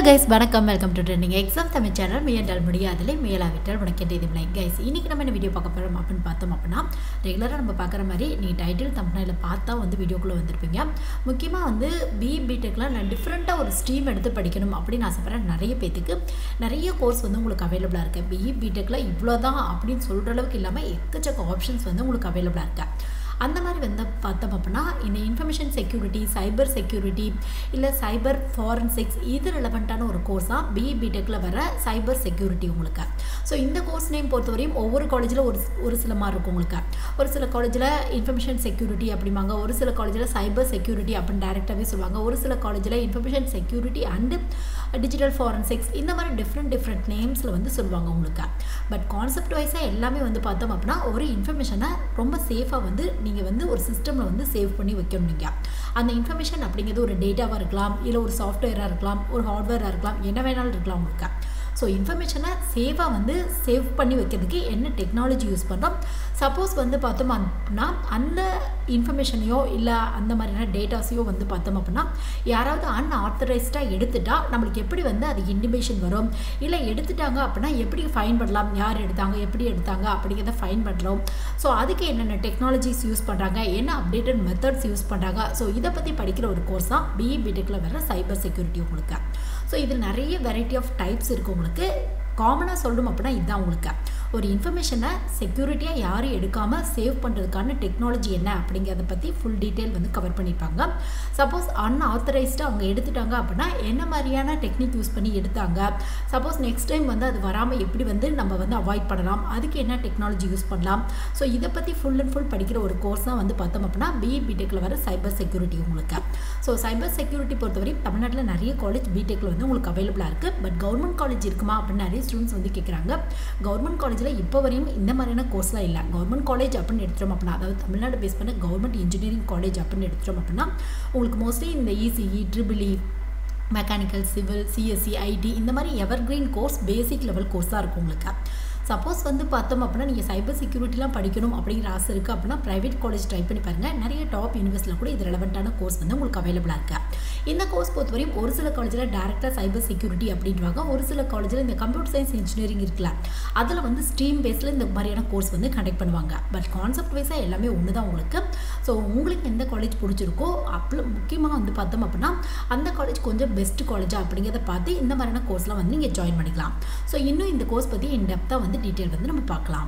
guys வணக்கம் welcome to trending exam Tamil channel முயன்றால் முடியாதில்லை முயலாவிட்டால் உனக்கு எந்த இதுமில்லை கைஸ் இன்றைக்கி நம்ம என்ன வீடியோ பார்க்க போகிறோம் அப்படின்னு பார்த்தோம் அப்படின்னா ரெகுலராக நம்ம பார்க்குற மாதிரி நீ டைட்டில் தம்பனையில் பார்த்தா வந்து வீடியோக்குள்ளே வந்திருப்பீங்க முக்கியமாக வந்து பி பிடெக்லாம் நான் டிஃப்ரெண்ட்டாக ஒரு ஸ்ட்ரீம் எடுத்து படிக்கணும் அப்படின்னு ஆசைப்பட்றேன் நிறைய பேத்துக்கு நிறைய கோர்ஸ் வந்து உங்களுக்கு அவைலபிளாக இருக்குது பிஇ பிடெக்கில் இவ்வளோ தான் அப்படின்னு சொல்கிற அளவுக்கு இல்லாமல் எக்கச்சக்க ஆப்ஷன்ஸ் வந்து உங்களுக்கு அவைலபிளாக இருக்குது அந்த மாதிரி வந்து பார்த்தோம் அப்படின்னா இந்த இன்ஃபர்மேஷன் செக்யூரிட்டி சைபர் செக்யூரிட்டி இல்லை சைபர் ஃபாரன்சிக்ஸ் இது ரிலவெண்ட்டான ஒரு கோர்ஸ் தான் பிஇ பிடெக்கில் வர சைபர் செக்யூரிட்டி உங்களுக்கு ஸோ இந்த கோர்ஸ் நேம் பொறுத்தவரையும் ஒவ்வொரு காலேஜில் ஒரு ஒரு சில மாதிரி இருக்கும் உங்களுக்கு ஒரு சில காலேஜில் இன்ஃபர்மேஷன் செக்யூரிட்டி அப்படிம்பாங்க ஒரு சில காலேஜில் சைபர் செக்யூரிட்டி அப்படின்னு டேரெக்டாகவே சொல்லுவாங்க ஒரு சில காலேஜில் information security and digital forensics இந்த மாதிரி டிஃப்ரெண்ட் டிஃப்ரெண்ட் நேம்ஸில் வந்து சொல்லுவாங்க உங்களுக்கு பட் கான்செப்ட் வைஸாக எல்லாமே வந்து பார்த்தோம் அப்படின்னா ஒரு இன்ஃபர்மேஷனை ரொம்ப சேஃபாக வந்து நீங்கள் வந்து ஒரு சிஸ்டமில் வந்து சேவ் பண்ணி வைக்கணும் நீங்கள் அந்த இன்ஃபர்மேஷன் அப்படிங்கிறது ஒரு டேட்டாவாக இருக்கலாம் இல்லை ஒரு சாஃப்ட்வேராக இருக்கலாம் ஒரு ஹார்ட்வேராக இருக்கலாம் என்ன வேணாலும் இருக்கலாம் உங்களுக்கு ஸோ இன்ஃபர்மேஷனை சேஃபாக வந்து சேவ் பண்ணி வைக்கிறதுக்கு என்ன டெக்னாலஜி யூஸ் பண்ணுறோம் சப்போஸ் வந்து பார்த்தோம் அப்படின்னா அந்த இன்ஃபர்மேஷனையோ இல்லை அந்த மாதிரியான டேட்டாஸையோ வந்து பார்த்தோம் அப்படின்னா யாராவது அன்ஆத்தரைஸ்டாக எடுத்துட்டா நம்மளுக்கு எப்படி வந்து அது இன்டிமேஷன் வரும் இல்லை எடுத்துட்டாங்க அப்படின்னா எப்படி ஃபைன் பண்ணலாம் யார் எடுத்தாங்க எப்படி எடுத்தாங்க அப்படிங்கிறத ஃபைன் பண்ணலாம் ஸோ அதுக்கு என்னென்ன டெக்னாலஜிஸ் யூஸ் பண்ணுறாங்க என்ன அப்டேட்டட் மெத்தட்ஸ் யூஸ் பண்ணுறாங்க ஸோ இதை பற்றி படிக்கிற ஒரு கோர்ஸ் தான் பிஇ பிடெக்கில் வர சைபர் செக்யூரிட்டி உங்களுக்கு ஸோ இதில் நிறைய வெரைட்டி ஆஃப் டைப்ஸ் இருக்குது உங்களுக்கு காமனாக சொல்லணும் அப்படின்னா இதுதான் உங்களுக்கு ஒரு இன்ஃபர்மேஷனை செக்யூரிட்டியாக யாரும் எடுக்காமல் சேவ் பண்ணுறதுக்கான டெக்னாலஜி என்ன அப்படிங்கிறத பற்றி ஃபுல் டீட்டெயில் வந்து கவர் பண்ணியிருப்பாங்க சப்போஸ் அன்ஆத்தரைஸ்டாக அவங்க எடுத்துட்டாங்க அப்படின்னா என்ன மாதிரியான டெக்னிக் யூஸ் பண்ணி எடுத்தாங்க சப்போஸ் நெக்ஸ்ட் டைம் வந்து அது வராமல் எப்படி வந்து நம்ம வந்து அவாய்ட் பண்ணலாம் அதுக்கு என்ன டெக்னாலஜி யூஸ் பண்ணலாம் ஸோ இதை பற்றி ஃபுல் அண்ட் ஃபுல் படிக்கிற ஒரு கோர்ஸ் தான் வந்து பார்த்தோம் அப்படின்னா பிஇ பிடெக்கில் வர சைபர் செக்யூரிட்டி உங்களுக்கு ஸோ சைபர் செக்யூரிட்டி பொறுத்தவரையும் தமிழ்நாட்டில் நிறைய காலேஜ் பிடெக்கில் வந்து உங்களுக்கு அவைலபிளாக இருக்குது பட் கவர்மெண்ட் காலேஜ் இருக்குமா அப்படின்னு நிறைய ஸ்டூடெண்ட்ஸ் வந்து கேட்குறாங்க கவர்மெண்ட் காலேஜில் இப்போ வரையும் இந்த மாதிரியான கோர்ஸ்லாம் இல்லை கவர்மெண்ட் காலேஜ் அப்படின்னு எடுத்துட்டோம் அப்படின்னா அதாவது தமிழ்நாடு பேஸ் பண்ண கவர்மெண்ட் இன்ஜினியரிங் காலேஜ் அப்படின்னு எடுத்துட்டோம் அப்படின்னா உங்களுக்கு மோஸ்ட்லி இந்த ECE triple E mechanical civil CSC IT இந்த மாதிரி ever green course basic level course தான் இருக்கும் உங்களுக்கு சப்போஸ் வந்து பார்த்தோம் அப்படின்னா நீங்கள் சைபர் செக்யூரிட்டிலாம் படிக்கணும் அப்படிங்கிற ஆசை இருக்குது அப்படின்னா ப்ரைவேட் காலேஜ் ட்ரை பண்ணி பாருங்கள் நிறைய டாப் யூனிவர்சிட்டியில் கூட இது ரெலவெண்ட்டான கோர்ஸ் வந்து உங்களுக்கு அவைலபிளாக இருக்குது இந்த கோர்ஸ் பொறுத்தவரையும் ஒரு சில காலேஜில் டேரெக்டாக சைபர் செக்யூரிட்டி அப்படின்வாங்க ஒரு சில காலேஜில் இந்த கம்ப்யூட்டர் சயின்ஸ் இன்ஜினியரிங் இருக்குல்ல அதில் வந்து ஸ்ட்ரீம் பேஸில் இந்த மாதிரியான கோர்ஸ் வந்து கண்டக்ட் பண்ணுவாங்க பட் கான்செப்ட் வைஸாக எல்லாமே ஒன்று தான் உங்களுக்கு ஸோ உங்களுக்கு எந்த காலேஜ் பிடிச்சிருக்கோ அப்போ முக்கியமாக வந்து பார்த்தோம் அப்படின்னா அந்த காலேஜ் கொஞ்சம் பெஸ்ட் காலேஜா அப்படிங்கிறத பார்த்து இந்த மாதிரியான கோர்ஸ்லாம் வந்து நீங்கள் ஜாயின் பண்ணிக்கலாம் ஸோ இன்னும் இந்த கோர்ஸ் பற்றி இன் டெப்த்தாக வந்து டீட்டெயில் வந்து நம்ம பார்க்கலாம்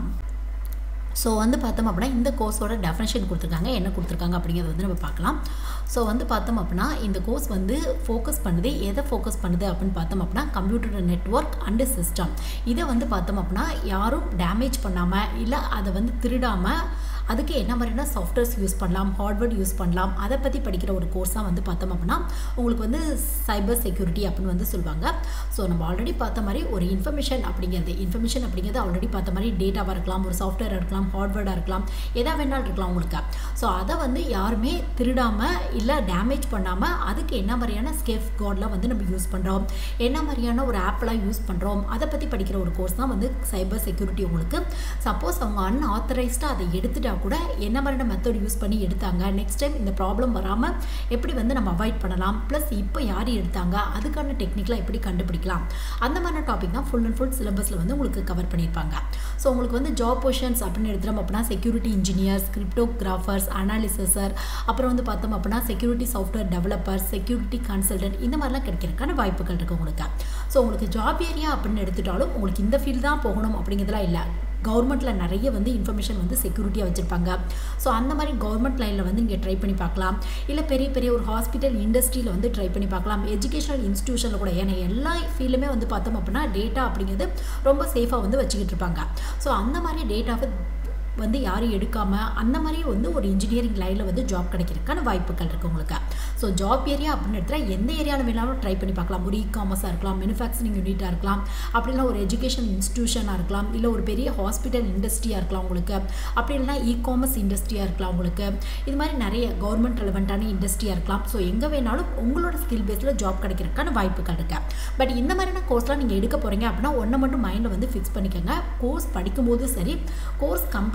ஸோ வந்து பார்த்தோம் அப்படின்னா இந்த கோர்ஸோட டெஃபினேஷன் கொடுத்துருக்காங்க என்ன கொடுத்துருக்காங்க அப்படிங்கிறத வந்து நம்ம பார்க்கலாம் ஸோ வந்து பார்த்தோம் அப்படின்னா இந்த கோர்ஸ் வந்து ஃபோக்கஸ் பண்ணுது எதை ஃபோக்கஸ் பண்ணுது அப்படின்னு பார்த்தோம் அப்படின்னா கம்ப்யூட்டர் நெட்ஒர்க் அண்டு சிஸ்டம் இதை வந்து பார்த்தோம் அப்படின்னா யாரும் டேமேஜ் பண்ணாமல் இல்லை அதை வந்து திருடாமல் அதுக்கு என்ன மாதிரியான சாஃப்ட்வேர்ஸ் யூஸ் பண்ணலாம் ஹார்ட்வேர் யூஸ் பண்ணலாம் அதை பற்றி படிக்கிற ஒரு கோர்ஸ் தான் வந்து பார்த்தோம் அப்படின்னா உங்களுக்கு வந்து சைபர் செக்யூரிட்டி அப்படின்னு வந்து சொல்லுவாங்க ஸோ நம்ம ஆல்ரெடி பார்த்த மாதிரி ஒரு இன்ஃபர்மேஷன் அப்படிங்கிறது இன்ஃபர்மேஷன் அப்படிங்கிறது ஆல்ரெடி பார்த்த மாதிரி டேட்டாவாக இருக்கலாம் ஒரு சாஃப்ட்வேராக இருக்கலாம் ஹார்ட்வேர்டாக இருக்கலாம் எதா வேணாலும் இருக்கலாம் உங்களுக்கு ஸோ அதை வந்து யாருமே திருடாமல் இல்லை டேமேஜ் பண்ணாமல் அதுக்கு என்ன மாதிரியான ஸ்கேஃப் கார்டெலாம் வந்து நம்ம யூஸ் பண்ணுறோம் என்ன மாதிரியான ஒரு ஆப்லாம் யூஸ் பண்ணுறோம் அதை பற்றி படிக்கிற ஒரு கோர்ஸ் தான் வந்து சைபர் செக்யூரிட்டி உங்களுக்கு சப்போஸ் அவங்க அன்ஆத்தரைஸ்டாக அதை எடுத்துட்டா கூட என்ன மாதிரியான மெத்தட் யூஸ் பண்ணி எடுத்தாங்க நெக்ஸ்ட் டைம் இந்த ப்ராப்ளம் வராமல் எப்படி வந்து நம்ம அவாய்ட் பண்ணலாம் ப்ளஸ் இப்போ யார் எடுத்தாங்க அதுக்கான டெக்னிக்லாம் எப்படி கண்டுபிடிக்கலாம் அந்த மாதிரியான டாபிக் தான் ஃபுல் அண்ட் ஃபுல் சிலபஸில் வந்து உங்களுக்கு கவர் பண்ணியிருப்பாங்க ஸோ உங்களுக்கு வந்து ஜாப் பொசிஷன்ஸ் அப்படின்னு எடுத்துட்டோம் அப்படின்னா செக்யூரிட்டி இன்ஜினியர்ஸ் கிரிப்டோகிராஃபர்ஸ் அனாலிசிசர் அப்புறம் வந்து பார்த்தோம் அப்படின்னா security software developer security consultant இந்த மாதிரிலாம் கிடைக்கிறதுக்கான வாய்ப்புகள் இருக்குது உங்களுக்கு ஸோ உங்களுக்கு ஜாப் ஏரியா அப்படின்னு எடுத்துட்டாலும் உங்களுக்கு இந்த ஃபீல்டு தான் போகணும் அப்படிங்கிறதுலாம் இல்லை கவர்மெண்ட்டில் நிறைய வந்து இன்ஃபர்மேஷன் வந்து செக்யூரிட்டியாக வச்சுருப்பாங்க ஸோ அந்த மாதிரி கவர்மெண்ட் லைனில் வந்து இங்கே ட்ரை பண்ணி பார்க்கலாம் இல்லை பெரிய பெரிய ஒரு ஹாஸ்பிட்டல் இண்டஸ்ட்ரியில் வந்து ட்ரை பண்ணி பார்க்கலாம் எஜுகேஷனல் இன்ஸ்டியூஷனில் கூட ஏன்னா எல்லா ஃபீல்டுமே வந்து பார்த்தோம் அப்படின்னா டேட்டா அப்படிங்கிறது ரொம்ப சேஃபாக வந்து வச்சுக்கிட்டு இருப்பாங்க ஸோ அந்த மாதிரி டேட்டாவை வந்து யாரும் எடுக்காமல் அந்த மாதிரி வந்து ஒரு இன்ஜினியரிங் லைனில் வந்து ஜாப் கிடைக்கிறதுக்கான வாய்ப்புகள் இருக்குது உங்களுக்கு ஸோ ஜாப் ஏரியா அப்படின்னு எடுத்தால் எந்த ஏரியாவில் வேணாலும் ட்ரை பண்ணி பார்க்கலாம் ஒரு இ காமர்ஸாக இருக்கலாம் மேனுஃபேக்சரிங் யூனிட்டாக இருக்கலாம் அப்படின்னா ஒரு எஜுகேஷன் இன்ஸ்டியூஷனாக இருக்கலாம் இல்லை ஒரு பெரிய ஹாஸ்பிட்டல் இண்டஸ்ட்ரியாக இருக்கலாம் உங்களுக்கு அப்படி இல்லைனா இ காமர்ஸ் இண்டஸ்ட்ரியாக இருக்கலாம் உங்களுக்கு இது மாதிரி நிறைய கவர்மெண்ட் ரெலவெண்ட்டான இண்டஸ்ட்ரியாக இருக்கலாம் ஸோ எங்கே வேணாலும் உங்களோட ஸ்கில் பேஸில் ஜாப் கிடைக்கிறதுக்கான வாய்ப்புகள் இருக்குது பட் இந்த மாதிரியான கோர்ஸ்லாம் நீங்கள் எடுக்க போகிறீங்க அப்படின்னா ஒன்றை மட்டும் மைண்டில் வந்து ஃபிக்ஸ் பண்ணிக்கோங்க கோர்ஸ் படிக்கும்போதும் சரி கோர்ஸ் கம்ப்ளீட்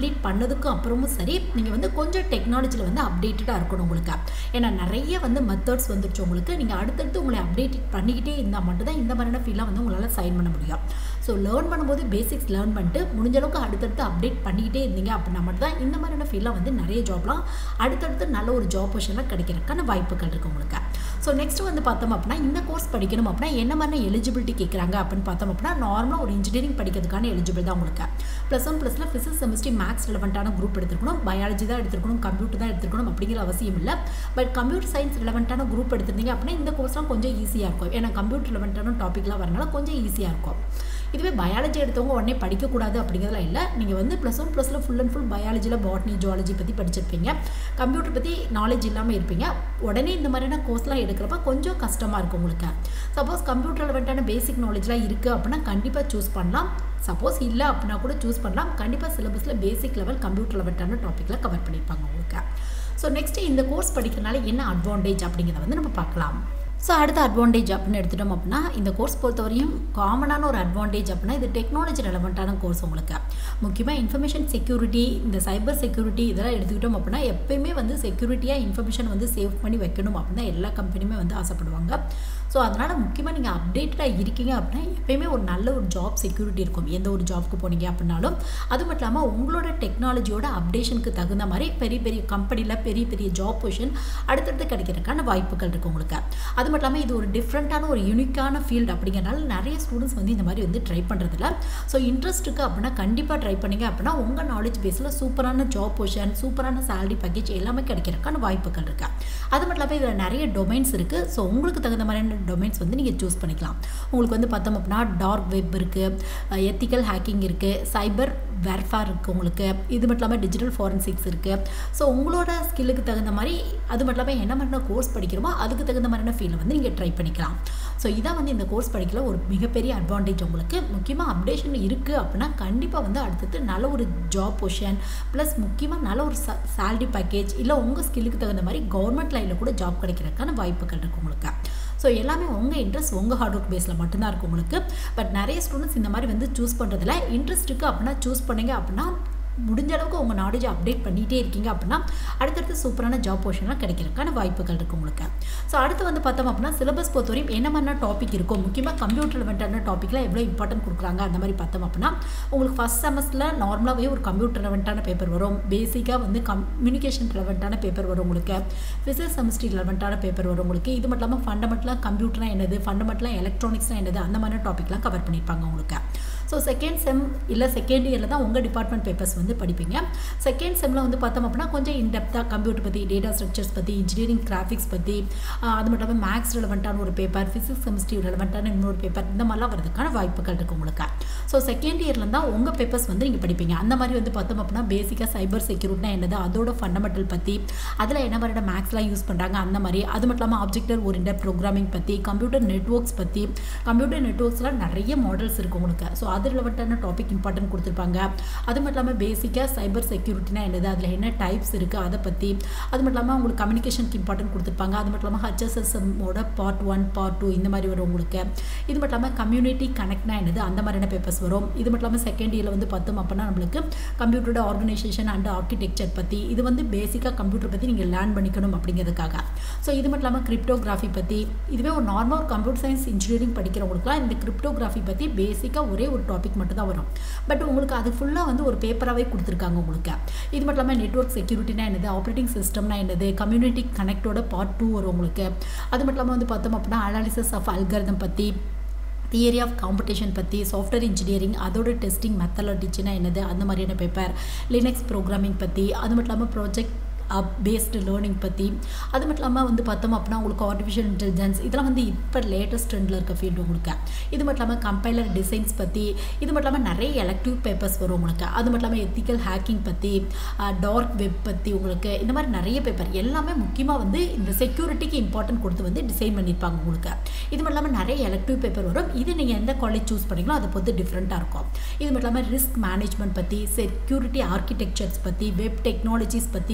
கம்ப்ளீட் பண்ணதுக்கும் அப்புறமும் சரி நீங்கள் வந்து கொஞ்சம் டெக்னாலஜியில் வந்து அப்டேட்டடாக இருக்கணும் உங்களுக்கு ஏன்னா நிறைய வந்து மெத்தட்ஸ் வந்துருச்சு உங்களுக்கு நீங்கள் அடுத்தடுத்து உங்களை அப்டேட் பண்ணிக்கிட்டே இருந்தால் மட்டும்தான் இந்த மாதிரியான ஃபீலாக வந்து உங்களால் சைன் பண்ண முடியும் ஸோ லேர்ன் பண்ணும்போது பேசிக்ஸ் லேர்ன் பண்ணிட்டு முடிஞ்ச அளவுக்கு அடுத்தடுத்து அப்டேட் பண்ணிக்கிட்டே இருந்தீங்க அப்படின்னா மட்டும் தான் இந்த மாதிரியான ஃபீலாக வந்து நிறைய ஜாப்லாம் அடுத்தடுத்து நல்ல ஒரு ஜாப் பொசிஷனில் கிடைக்கிறதுக்கான வாய்ப்புகள் இருக்குது உங்களுக்கு ஸோ நெக்ஸ்ட் வந்து பார்த்தோம் அப்படின்னா இந்த கோர்ஸ் படிக்கணும் அப்படின்னா என்ன மாதிரி எலிஜிபிலிட்டி கேட்குறாங்க அப்படின்னு பார்த்தோம் அப்படின்னா நார்மலாக ஒரு இன்ஜினியரிங் படிக்கிறதுக்கான எலிஜிபிள் தான் உங்களுக்கு ப்ளஸ் ஒன் ப்ளஸில் ஃபிசிக்ஸ் செமிஸ்ட்ரி மேக்ஸ் ரிலவெண்ட்டான குரூப் எடுத்துருக்கணும் பயாலஜி தான் எடுத்துருக்கணும் கம்ப்யூட்டர் தான் எடுத்துருக்கணும் அப்படிங்கிற அவசியம் இல்லை பட் கம்ப்யூட்டர் சயின்ஸ் ரிலவெண்ட்டான குரூப் எடுத்திருந்தீங்க அப்படின்னா இந்த கோர்ஸ்லாம் கொஞ்சம் ஈஸியாக இருக்கும் ஏன்னா கம்ப்யூட்டர் ரிலவெண்ட்டான டாப்பிக்லாம் வரனால கொஞ்சம் ஈஸியாக இருக்கும் இதுவே பயாலஜி எடுத்தவங்க உடனே படிக்கக்கூடாது அப்படிங்கிறதுலாம் இல்லை நீங்கள் வந்து ப்ளஸ் ஒன் ப்ளஸில் ஃபுல் அண்ட் ஃபுல் பயாலஜியில் பாட்னி ஜுவாலஜி பற்றி படிச்சிருப்பீங்க கம்ப்யூட்டர் பற்றி நாலேஜ் இல்லாமல் இருப்பீங்க உடனே இந்த மாதிரியான கோர்ஸ்லாம் எடுக்கிறப்ப கொஞ்சம் கஷ்டமாக இருக்கும் உங்களுக்கு சப்போஸ் கம்ப்யூட்டர் ரிலவெண்ட்டான பேசிக் நாலேஜ்லாம் இருக்குது அப்படின்னா கண்டிப்பாக சூஸ் பண்ணலாம் சப்போஸ் இல்லை அப்படின்னா கூட சூஸ் பண்ணலாம் கண்டிப்பாக சிலபஸில் பேசிக் லெவல் கம்ப்யூட்டர் லெவல்ட்டான டாப்பிக்கில் கவர் பண்ணியிருப்பாங்க உங்களுக்கு ஸோ நெக்ஸ்ட்டு இந்த கோர்ஸ் படிக்கிறனால என்ன அட்வான்டேஜ் அப்படிங்கிறத வந்து நம்ம பார்க்கலாம் ஸோ அடுத்த அட்வான்டேஜ் அப்படின்னு எடுத்துட்டோம் அப்படின்னா இந்த கோர்ஸ் பொறுத்தவரையும் காமனான ஒரு அட்வான்டேஜ் அப்படின்னா இது டெக்னாலஜி ரெலவெண்ட்டான கோர்ஸ் உங்களுக்கு முக்கியமாக இன்ஃபர்மேஷன் செக்யூரிட்டி இந்த சைபர் செக்யூரிட்டி இதெல்லாம் எடுத்துக்கிட்டோம் அப்படின்னா எப்பயுமே வந்து செக்யூரிட்டியாக இன்ஃபர்மேஷன் வந்து சேவ் பண்ணி வைக்கணும் அப்படின்னு தான் எல்லா கம்பெனியுமே வந்து ஆசைப்படுவாங்க ஸோ அதனால் முக்கியமாக நீங்கள் அப்டேட்டடாக இருக்கீங்க அப்படின்னா எப்பயுமே ஒரு நல்ல ஒரு ஜாப் செக்யூரிட்டி இருக்கும் எந்த ஒரு ஜாப்க்கு போனீங்க அப்படின்னாலும் அது மட்டும் இல்லாமல் உங்களோட டெக்னாலஜியோட அப்டேஷனுக்கு தகுந்த மாதிரி பெரிய பெரிய கம்பெனியில் பெரிய பெரிய ஜாப் பொசிஷன் அடுத்தடுத்து கிடைக்கிறதுக்கான வாய்ப்புகள் இருக்குது உங்களுக்கு அது மட்டும் இல்லாமல் இது ஒரு டிஃப்ரெண்ட்டான ஒரு யூனிக்கான ஃபீல்டு அப்படிங்கிறனால நிறைய ஸ்டூடெண்ட்ஸ் வந்து இந்த மாதிரி வந்து ட்ரை பண்ணுறதில்ல ஸோ இன்ட்ரெஸ்ட் இருக்குது அப்படின்னா கண்டிப்பாக ட்ரை பண்ணிங்க அப்படின்னா உங்கள் நாலேஜ் பேஸில் சூப்பரான ஜாப் பொசிஷன் சூப்பரான சேலரி பேக்கேஜ் எல்லாமே கிடைக்கிறதுக்கான வாய்ப்புகள் இருக்குது அது மட்டும் இல்லாமல் இதில் நிறைய டொமைன்ஸ் இருக்குது ஸோ உங்களுக்கு தகுந்த மாதிரியான டொமைன்ஸ் வந்து நீங்கள் சூஸ் பண்ணிக்கலாம் உங்களுக்கு வந்து பார்த்தோம் அப்படின்னா டார்க் வெப் இருக்குது எத்திக்கல் ஹேக்கிங் இருக்குது சைபர் வேர்ஃபார் இருக்குது உங்களுக்கு இது மட்டும் இல்லாமல் டிஜிட்டல் ஃபாரன்சிக்ஸ் இருக்குது ஸோ உங்களோட ஸ்கில்லுக்கு தகுந்த மாதிரி அது மட்டும் இல்லாமல் என்ன மாதிரியான கோர்ஸ் படிக்கிறோமோ அதுக்கு தகுந்த மாதிரியான ஃபீல்டை வந்து நீங்கள் ட்ரை பண்ணிக்கலாம் ஸோ இதான் வந்து இந்த கோர்ஸ் படிக்கல ஒரு மிகப்பெரிய அட்வான்டேஜ் உங்களுக்கு முக்கியமாக அப்டேஷன் இருக்குது அப்படின்னா கண்டிப்பாக வந்து அடுத்தது நல்ல ஒரு ஜாப் பொசிஷன் ப்ளஸ் முக்கியமாக நல்ல ஒரு சேலரி பேக்கேஜ் இல்லை உங்கள் ஸ்கில்லுக்கு தகுந்த மாதிரி கவர்மெண்ட் லைனில் கூட ஜாப் கிடைக்கிறதுக்கான வாய்ப்புகள் இருக்குது உங்களுக்கு ஸோ எல்லாமே உங்கள் இன்ட்ரெஸ்ட் உங்கள் ஹார்ட் ஒர்க் பேஸில் மட்டும்தான் இருக்கும் உங்களுக்கு பட் நிறைய ஸ்டூடெண்ட்ஸ் இந்த மாதிரி வந்து சூஸ் பண்ணுறதுல இன்ட்ரெஸ்ட் இருக்குது அப்படின்னா சூஸ் பண்ணீங்க அப்படின்னா முடிஞ்ச அளவுக்கு உங்கள் நாலேஜை அப்டேட் பண்ணிகிட்டே இருக்கீங்க அப்படின்னா அடுத்தடுத்து சூப்பரான ஜாப் போர்ஷன்லாம் கிடைக்கிறதுக்கான வாய்ப்புகள் இருக்குது உங்களுக்கு ஸோ அடுத்து வந்து பார்த்தோம் அப்படின்னா சிலபஸ் பொறுத்தவரையும் என்ன மாதிரியான டாபிக் இருக்கும் முக்கியமாக கம்ப்யூட்டர் ரிலவெண்ட்டான டாப்பிக்கில் எவ்வளோ இம்பார்ட்டன்ட் கொடுக்குறாங்க அந்த மாதிரி பார்த்தோம் அப்படின்னா உங்களுக்கு ஃபஸ்ட் செமஸ்டரில் நார்மலாகவே ஒரு கம்ப்யூட்டர் ரிலவெண்ட்டான பேப்பர் வரும் பேசிக்காக வந்து கம்யூனிகேஷன் ரிலவெண்ட்டான பேப்பர் வரும் உங்களுக்கு ஃபிசிக்ஸ் செமஸ்ட்ரி ரிலவெண்ட்டான பேப்பர் வரும் உங்களுக்கு இது மட்டும் இல்லாமல் ஃபண்டமெண்டலாக கம்ப்யூட்டர்னா என்னது ஃபண்டமெண்டலாக எலக்ட்ரானிக்ஸ்னா என்னது அந்த மாதிரி டாப்பிக்லாம் கவர் பண்ணியிருப்பாங்க உங்களுக்கு ஸோ செகண்ட் செம் இல்லை செகண்ட் இயரில் தான் உங்கள் டிபார்ட்மெண்ட் பேப்பர்ஸ் வந்து படிப்பீங்க செகண்ட் செம்மில் வந்து பார்த்தோம் அப்படின்னா கொஞ்சம் இன்டெப்த்தாக கம்ப்யூட்டர் பற்றி டேட்டா ஸ்ட்ரக்சர்ஸ் பற்றி இன்ஜினியரிங் கிராஃபிக்ஸ் பற்றி அது மட்டும் இல்லாமல் மேக்ஸ் ரிலவெண்ட்டான ஒரு பேப்பர் ஃபிசிக்ஸ் செமிஸ்ட்ரி ரிலவெண்ட்டான இன்னொரு பேப்பர் இந்த மாதிரிலாம் வரதுக்கான வாய்ப்புகள் இருக்குது உங்களுக்கு ஸோ செகண்ட் இயரில் தான் உங்கள் பேப்பர்ஸ் வந்து நீங்கள் படிப்பீங்க அந்த மாதிரி வந்து பார்த்தோம் அப்படின்னா பேசிக்காக சைபர் செக்யூரிட்டினா என்னது அதோட ஃபண்டமெண்டல் பற்றி அதில் என்ன மாதிரியான மேக்ஸ்லாம் யூஸ் பண்ணுறாங்க அந்த மாதிரி அது மட்டும் இல்லாமல் ஆப்ஜெக்டர் ஓரியன்டட் ப்ரோக்ராமிங் பற்றி கம்ப்யூட்டர் நெட்ஒர்க்ஸ் பற்றி கம்ப்யூட்டர் நெட்ஒர்க்ஸ்லாம் நிறைய மாடல்ஸ் இருக்குது உங்களுக்கு ஸோ அது ரிலவெண்ட்டான டாபிக் இம்பார்ட்டன்ட் கொடுத்துருப்பாங்க அது மட்டும் இல்லாமல் பேசிக்காக சைபர் செக்யூரிட்டினா என்னது அதில் என்ன டைப்ஸ் இருக்குது அதை பற்றி அது மட்டும் இல்லாமல் உங்களுக்கு கம்யூனிகேஷனுக்கு இம்பார்ட்டன்ட் கொடுத்துருப்பாங்க அது மட்டும் இல்லாமல் ஹச்எஸ்எஸ்எம்மோட பார்ட் ஒன் பார்ட் டூ இந்த மாதிரி வரும் உங்களுக்கு இது மட்டும் இல்லாமல் கம்யூனிட்டி கனெக்ட்னா என்னது அந்த மாதிரியான பேப்பர்ஸ் வரும் இது மட்டும் இல்லாமல் செகண்ட் இயரில் வந்து பார்த்தோம் அப்படின்னா நம்மளுக்கு கம்ப்யூட்டரோட ஆர்கனைசேஷன் அண்ட் ஆர்கிடெக்சர் பற்றி இது வந்து பேசிக்காக கம்ப்யூட்டர் பற்றி நீங்கள் லேர்ன் பண்ணிக்கணும் அப்படிங்கிறதுக்காக ஸோ இது மட்டும் இல்லாமல் கிரிப்டோகிராஃபி பற்றி இதுவே ஒரு நார்மல் கம்ப்யூட்டர் சயின்ஸ் இன்ஜினியரிங் படிக்கிறவங்களுக்குலாம் இந்த கிரிப்டோகிராஃபி பற்றி பேசிக்காக ஒரே ஒரு டாபிக் மட்டும் தான் வரும் பட் உங்களுக்கு அது ஃபுல்லாக வந்து ஒரு பேப்பராகவே கொடுத்துருக்காங்க உங்களுக்கு இது மட்டும் இல்லாமல் நெட்ஒர்க் செக்யூரிட்டினா என்னது ஆப்ரேட்டிங் சிஸ்டம்னா என்னது கம்யூனிட்டி கனெக்டோட பார்ட் டூ வரும் உங்களுக்கு அது மட்டும் இல்லாமல் வந்து பார்த்தோம் அப்படின்னா அனாலிசிஸ் ஆஃப் அல்கர்தம் பற்றி தியரி ஆஃப் காம்படிஷன் பற்றி சாஃப்ட்வேர் இன்ஜினியரிங் அதோட டெஸ்டிங் மெத்தடாலஜினா என்னது அந்த மாதிரியான பேப்பர் லினக்ஸ் ப்ரோக்ராமிங் பற்றி அது மட்டும் இல்லாமல் ப்ராஜெக்ட் அப் பேஸ்டு லேர்னிங் பற்றி அது மட்டும் இல்லாமல் வந்து பார்த்தோம் அப்படின்னா உங்களுக்கு ஆர்டிஃபிஷியல் இன்டெலிஜென்ஸ் இதெல்லாம் வந்து இப்போ லேட்டஸ்ட் ட்ரெண்டில் இருக்க ஃபீல்டு உங்களுக்கு இது மட்டும் இல்லாமல் கம்பைலர் டிசைன்ஸ் பற்றி இது மட்டும் இல்லாமல் நிறைய எலக்டிவ் பேப்பர்ஸ் வரும் உங்களுக்கு அது மட்டும் இல்லாமல் எத்திக்கல் ஹேக்கிங் பற்றி டார்க் வெப் பற்றி உங்களுக்கு இந்த மாதிரி நிறைய பேப்பர் எல்லாமே முக்கியமாக வந்து இந்த செக்யூரிட்டிக்கு இம்பார்ட்டன்ட் கொடுத்து வந்து டிசைன் பண்ணியிருப்பாங்க உங்களுக்கு இது மட்டும் இல்லாமல் நிறைய எலக்டிவ் பேப்பர் வரும் இது நீங்கள் எந்த காலேஜ் சூஸ் பண்ணிங்களோ அதை பொறுத்து டிஃப்ரெண்ட்டாக இருக்கும் இது மட்டும் இல்லாமல் ரிஸ்க் மேனேஜ்மெண்ட் பற்றி செக்யூரிட்டி ஆர்கிடெக்சர்ஸ் பற்றி வெப் டெக்னாலஜிஸ் பற்றி வெப்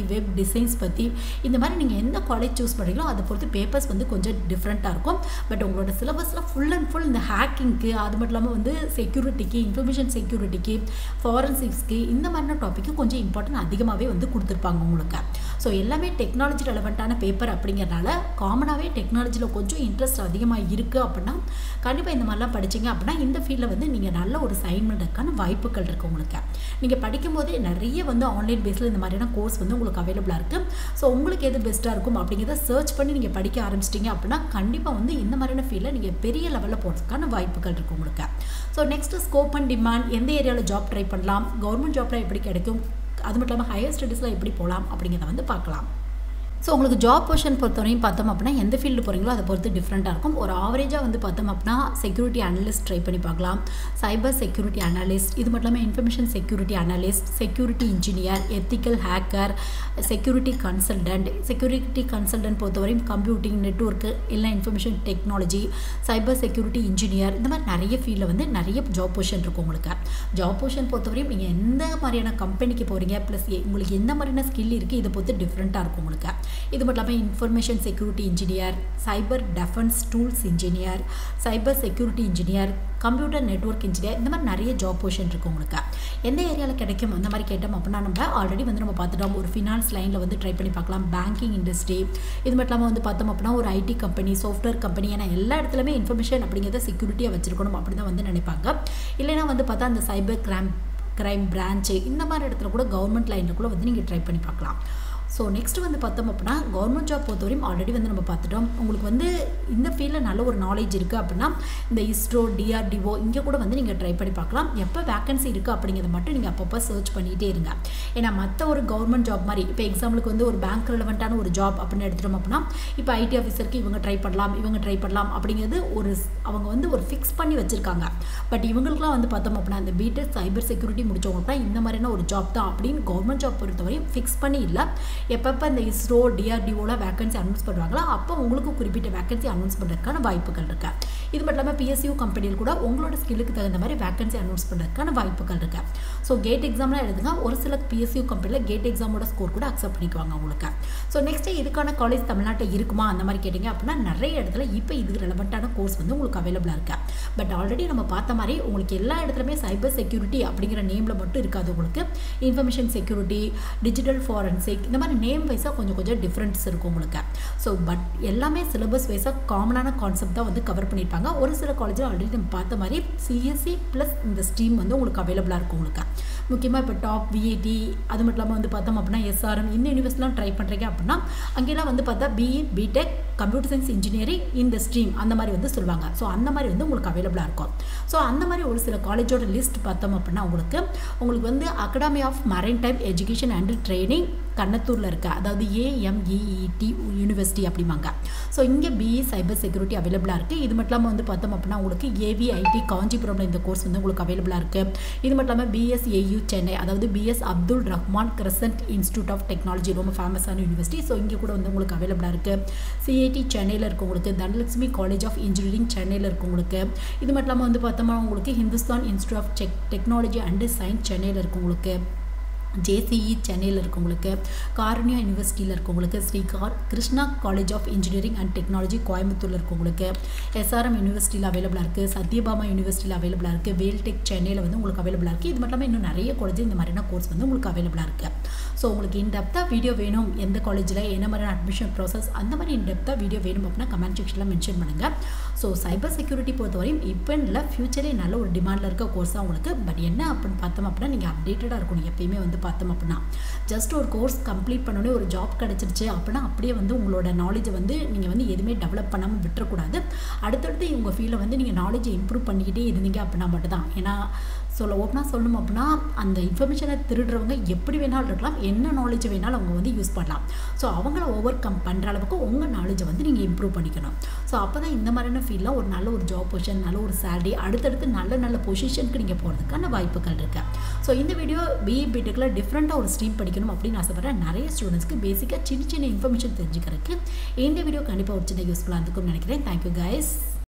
டிசைன்ஸ் பற்றி இந்த மாதிரி நீங்கள் எந்த காலேஜ் சூஸ் பண்ணுறீங்களோ அதை பொறுத்து பேப்பர்ஸ் வந்து கொஞ்சம் டிஃப்ரெண்ட்டாக இருக்கும் பட் உங்களோட சிலபஸில் ஃபுல் அண்ட் ஃபுல் இந்த ஹேக்கிங்க்கு அது மட்டும் இல்லாமல் வந்து செக்யூரிட்டிக்கு இன்ஃபர்மேஷன் செக்யூரிட்டிக்கு ஃபாரன்சிக்ஸ்க்கு இந்த மாதிரியான டாப்பிக்கு கொஞ்சம் இம்பார்ட்டன்ட் அதிகமாகவே வந்து கொடுத்துருப்பாங்க உங்களுக்கு ஸோ எல்லாமே டெக்னாலஜி ரெலவெண்ட்டான பேப்பர் அப்படிங்கிறனால காமனாகவே டெக்னாலஜியில் கொஞ்சம் இன்ட்ரெஸ்ட் அதிகமாக இருக்குது அப்படின்னா கண்டிப்பாக இந்த மாதிரிலாம் படிச்சிங்க அப்படின்னா இந்த ஃபீல்டில் வந்து நீங்கள் நல்ல ஒரு சைன்மெண்ட்டுக்கான வாய்ப்புகள் இருக்குது உங்களுக்கு நீங்கள் படிக்கும்போதே நிறைய வந்து ஆன்லைன் பேஸில் இந்த மாதிரியான கோர்ஸ் வந்து உங்களுக்கு அவைலபிளாக இருக்குது ஸோ உங்களுக்கு எது பெஸ்ட்டாக இருக்கும் அப்படிங்கிறத சர்ச் பண்ணி நீங்கள் படிக்க ஆரம்பிச்சிட்டிங்க அப்படின்னா கண்டிப்பாக வந்து இந்த மாதிரியான ஃபீல்டில் நீங்கள் பெரிய லெவலில் போகிறதுக்கான வாய்ப்புகள் இருக்குது உங்களுக்கு so next scope and demand எந்த ஏரியாவில் ஜாப் ட்ரை பண்ணலாம் கவர்மெண்ட் ஜாப்லாம் எப்படி கிடைக்கும் அது மட்டும் இல்லாமல் ஹையர் ஸ்டடீஸில் எப்படி போகலாம் அப்படிங்கிறத வந்து பார்க்கலாம் ஸோ உங்களுக்கு ஜாப் பொசிஷன் பொறுத்தவரையும் பார்த்தோம் அப்படின்னா எந்த ஃபீல்டு போகிறீங்களோ அதை பொறுத்து டிஃப்ரெண்ட்டாக இருக்கும் ஒரு ஆவரேஜாக வந்து பார்த்தோம் அப்படின்னா செக்யூரிட்டி அனலிஸ்ட் ட்ரை பண்ணி பார்க்கலாம் சைபர் செக்யூரிட்டி அனலிஸ்ட் இது மட்டும் இல்லாமல் information security analyst security engineer ethical hacker security consultant security consultant பொறுத்தவரையும் கம்ப்யூட்டிங் நெட்ஒர்க்கு இல்லை information technology cyber security engineer இந்த மாதிரி நிறைய ஃபீல்டில் வந்து நிறைய ஜாப் பொசிஷன் இருக்கும் உங்களுக்கு ஜாப் பொசிஷன் பொறுத்தவரையும் நீங்கள் எந்த மாதிரியான கம்பெனிக்கு போகிறீங்க ப்ளஸ் உங்களுக்கு எந்த மாதிரியான ஸ்கில் இருக்குது இதை பொறுத்து டிஃப்ரெண்ட்டாக இருக்கும் உங்களுக்கு இது மட்டும் இல்லாமல் information security engineer cyber defence tools engineer cyber security engineer computer network engineer இந்த மாதிரி நிறைய ஜாப் பொசிஷன் இருக்குது உங்களுக்கு எந்த ஏரியாவில் கிடைக்கும் அந்த மாதிரி கேட்டோம் அப்படின்னா நம்ம ஆல்ரெடி வந்து நம்ம பார்த்துட்டோம் ஒரு ஃபினான்ஸ் லைனில் வந்து ட்ரை பண்ணி பார்க்கலாம் பேங்கிங் இண்டஸ்ட்ரி இது மட்டும் இல்லாமல் வந்து பார்த்தோம் அப்படின்னா ஒரு ஐடி கம்பெனி சாஃப்ட்வேர் கம்பெனி ஏன்னா எல்லா இடத்துலையுமே இன்ஃபர்மேஷன் அப்படிங்கிறத செக்யூரிட்டியாக வச்சிருக்கணும் அப்படி தான் வந்து நினைப்பாங்க இல்லைனா வந்து பார்த்தா அந்த சைபர் கிரைம் கிரைம் பிரான்ச்சு இந்த மாதிரி இடத்துல கூட கவர்மெண்ட் லைனில் கூட வந்து நீங்கள் ட்ரை பண்ணி பார்க்கலாம் ஸோ நெக்ஸ்ட் வந்து பார்த்தோம் அப்படின்னா கவர்மெண்ட் ஜாப் பொறுத்தவரையும் ஆல்ரெடி வந்து நம்ம பார்த்துட்டோம் உங்களுக்கு வந்து இந்த ஃபீல்டில் நல்ல ஒரு நாலேஜ் இருக்குது அப்படின்னா இந்த இஸ்ரோ டிஆர்டிஓ இங்கே கூட வந்து நீங்கள் ட்ரை பண்ணி பார்க்கலாம் எப்போ வேக்கன்சி இருக்குது அப்படிங்கிறத மட்டும் நீங்கள் அப்பப்போ சர்ச் பண்ணிகிட்டே இருங்க ஏன்னா மற்ற ஒரு கவர்மெண்ட் ஜாப் மாதிரி இப்போ எக்ஸாம்பிளுக்கு வந்து ஒரு பேங்க் ரிலவெண்ட்டான ஒரு ஜாப் அப்படின்னு எடுத்துட்டோம் அப்படின்னா இப்போ ஐடி ஆஃபீஸருக்கு இவங்க ட்ரை பண்ணலாம் இவங்க ட்ரை பண்ணலாம் அப்படிங்கிறது ஒரு அவங்க வந்து ஒரு ஃபிக்ஸ் பண்ணி வச்சுருக்காங்க பட் இவங்களுக்குலாம் வந்து பார்த்தோம் அப்படின்னா இந்த பிடெக் சைபர் செக்யூரிட்டி முடிச்சவங்களுக்குலாம் இந்த மாதிரியான ஒரு ஜாப் தான் அப்படின்னு கவர்மெண்ட் ஜாப் பொறுத்தவரையும் ஃபிக்ஸ் பண்ணி இல்லை எப்பப்போ இந்த இஸ்ரோ டிஆர்டிஓவில் வேகன்சி அனௌன்ஸ் பண்ணுறாங்களோ அப்போ உங்களுக்கு குறிப்பிட்ட வேகன்சி அனௌன்ஸ் பண்ணுறதுக்கான வாய்ப்புகள் இருக்கு இது மட்டும் இல்லாமல் பிஎஸ்யூ கம்பெனியில் கூட உங்களோட ஸ்கில்லுக்கு தகுந்த மாதிரி வேகன்சி அனௌன்ஸ் பண்ணுறதுக்கான வாய்ப்புகள் இருக்கு ஸோ கேட் எக்ஸாம்லாம் எழுதுங்க ஒரு சில பிஎஸ்யூ கம்பெனியில் கேட் எக்ஸாமோட ஸ்கோர் கூட அக்செப்ட் பண்ணிக்குவாங்க உங்களுக்கு ஸோ நெக்ஸ்ட்டு இதுக்கான காலேஜ் தமிழ்நாட்டில் இருக்குமா அந்த மாதிரி கேட்டிங்க அப்படின்னா நிறைய இடத்துல இப்போ இது ரெலவெண்ட்டான கோர்ஸ் வந்து உங்களுக்கு அவைலபிளாக இருக்கு பட் ஆல்ரெடி நம்ம பார்த்த மாதிரி உங்களுக்கு எல்லா இடத்துலையுமே சைபர் செக்யூரிட்டி அப்படிங்கிற நேமில் மட்டும் இருக்காது உங்களுக்கு இன்ஃபர்மேஷன் செக்யூரிட்டி டிஜிட்டல் ஃபாரன்சிக் இந்த மாதிரி நேம் வைஸாக கொஞ்சம் கொஞ்சம் டிஃப்ரென்ஸ் இருக்கும் உங்களுக்கு ஸோ பட் எல்லாமே சிலபஸ் வைஸாக காமனான கான்செப்ட் தான் வந்து கவர் பண்ணியிருப்பாங்க ஒரு சில காலேஜில் ஆல்ரெடி நம்ம பார்த்த மாதிரி சிஎஸ்சி ப்ளஸ் இந்த ஸ்ட்ரீம் வந்து உங்களுக்கு அவைலபிளாக இருக்கும் உங்களுக்கு முக்கியமாக இப்போ டாப் விஐடி அது மட்டும் இல்லாமல் வந்து பார்த்தோம் அப்படின்னா எஸ்ஆர்எம் இந்த யூனிவர்சிட்டிலாம் ட்ரை பண்ணுறீங்க அப்படின்னா அங்கெல்லாம் வந்து பார்த்தா BE BTech computer science engineering இந்த ஸ்ட்ரீம் அந்த மாதிரி வந்து சொல்லுவாங்க ஸோ அந்த மாதிரி வந்து உங்களுக்கு அவைலபிளாக இருக்கும் ஸோ அந்த மாதிரி ஒரு சில காலேஜோட லிஸ்ட் பார்த்தோம் அப்படின்னா உங்களுக்கு உங்களுக்கு வந்து academy of maritime education and training கண்ணத்தூரில் இருக்க அதாவது ஏஎம்இஇடி யூனிவர்சிட்டி அப்படிம்பாங்க ஸோ இங்கே பிஇ சைபர் செக்யூரிட்டி அவைலபிளாக இருக்குது இது மட்டும் இல்லாமல் வந்து பார்த்தோம் அப்படின்னா உங்களுக்கு ஏவிஐடி காஞ்சிபுரமில் இந்த கோர்ஸ் வந்து உங்களுக்கு அவைலபிளாக இருக்குது இது மட்டும் இல்லாமல் பிஎஸ்ஏயு சென்னை அதாவது BS Abdul Rahman crescent institute of technology ரொம்ப ஃபேமஸான யூனிவர்சிட்டி ஸோ இங்கே கூட வந்து உங்களுக்கு அவைலபிளாக இருக்குது சிஐடி சென்னையில் இருக்கவங்களுக்கு தனலட்சுமி காலேஜ் ஆஃப் இன்ஜினியரிங் சென்னையில் இருக்கவங்களுக்கு இது மட்டும் இல்லாமல் வந்து பார்த்தோம்னா உங்களுக்கு Hindustan institute of tech technology and science சென்னையில் இருக்கவங்களுக்கு ஜேசிஇ சென்னையில் இருக்கவங்களுக்கு காரணியா யூனிவர்சிட்டியில் இருக்கவங்களுக்கு ஸ்ரீ கார் Krishna college of engineering and technology கோயம்புத்தூரில் இருக்கவங்களுக்கு எஸ்ஆர்எம் யூனிவர்சிட்டியில் அவைலபிளாக இருக்குது சத்யபாமா யூனிவர்சிட்டியில் அவைலபிளாக இருக்குது வேல்டெக் சென்னையில் வந்து உங்களுக்கு அவைலபிளாக இருக்குது இது மட்டும் இல்லாமல் இன்னும் நிறைய காலேஜ் இந்த மாதிரியான கோர்ஸ் வந்து உங்களுக்கு அவைலபிளாக இருக்குது ஸோ உங்களுக்கு இன் டெப்த்தாக வீடியோ வேணும் எந்த காலேஜில் என்ன மாதிரியான அட்மிஷன் ப்ராசஸ் அந்த மாதிரி இன் டெப்த்தாக வீடியோ வேணும் அப்படின்னா கமெண்ட் செக்ஷனில் மென்ஷன் பண்ணுங்கள் ஸோ சைபர் செக்யூரிட்டி பொறுத்தவரையும் இப்போ இல்லை ஃப்யூச்சரே நல்ல ஒரு டிமாண்டில் இருக்க கோர்ஸ் தான் உங்களுக்கு பட் என்ன அப்படின்னு பார்த்தோம் அப்படின்னா நீங்கள் அப்டேட்டடாக இருக்கணும் எப்பயுமே வந்து பார்த்தோம் அப்படின்னா ஜஸ்ட் ஒரு கோர்ஸ் கம்ப்ளீட் பண்ணோடனே ஒரு ஜாப் கிடச்சிருச்சு அப்படின்னா அப்படியே வந்து உங்களோட நாலேஜை வந்து நீங்கள் வந்து எதுவுமே டெவலப் பண்ணாமல் விட்டுறக்கூடாது அடுத்தடுத்து உங்கள் ஃபீல்டில் வந்து நீங்கள் நாலேஜை இம்ப்ரூவ் பண்ணிக்கிட்டே இருந்தீங்க அப்படின்னா மட்டும்தான் ஏன்னா சொல்ல ஓப்பனாக சொல்லணும் அப்படின்னா அந்த இன்ஃபர்மேஷனை திருடுறவங்க எப்படி வேணாலும் இருக்கலாம் என்ன நாலேஜ் வேணாலும் அவங்க வந்து யூஸ் பண்ணலாம் ஸோ அவங்கள ஓவர் கம் பண்ணுற அளவுக்கு உங்கள் நாலேஜை வந்து நீங்கள் இம்ப்ரூவ் பண்ணிக்கணும் ஸோ அப்போ தான் இந்த மாதிரியான ஃபீல்டில் ஒரு நல்ல ஒரு ஜாப் பொசிஷன் நல்ல ஒரு சேலரி அடுத்தடுத்து நல்ல நல்ல பொசிஷனுக்கு நீங்கள் போகிறதுக்கான வாய்ப்புகள் இருக்குது ஸோ இந்த வீடியோ பிஇ பிடெக்கில் டிஃப்ரெண்ட்டாக ஒரு ஸ்ட்ரீம் படிக்கணும் அப்படின்னு ஆசைப்பட்றேன் நிறைய ஸ்டூடெண்ட்ஸ்க்கு பேசிக்காக சின்ன சின்ன இன்ஃபர்மேஷன் தெரிஞ்சுக்கிறதுக்கு இந்த வீடியோ கண்டிப்பாக ஒரு சின்ன யூஸ்ஃபுல்லாக இருக்கும்னு நினைக்கிறேன் தேங்க்யூ கைஸ்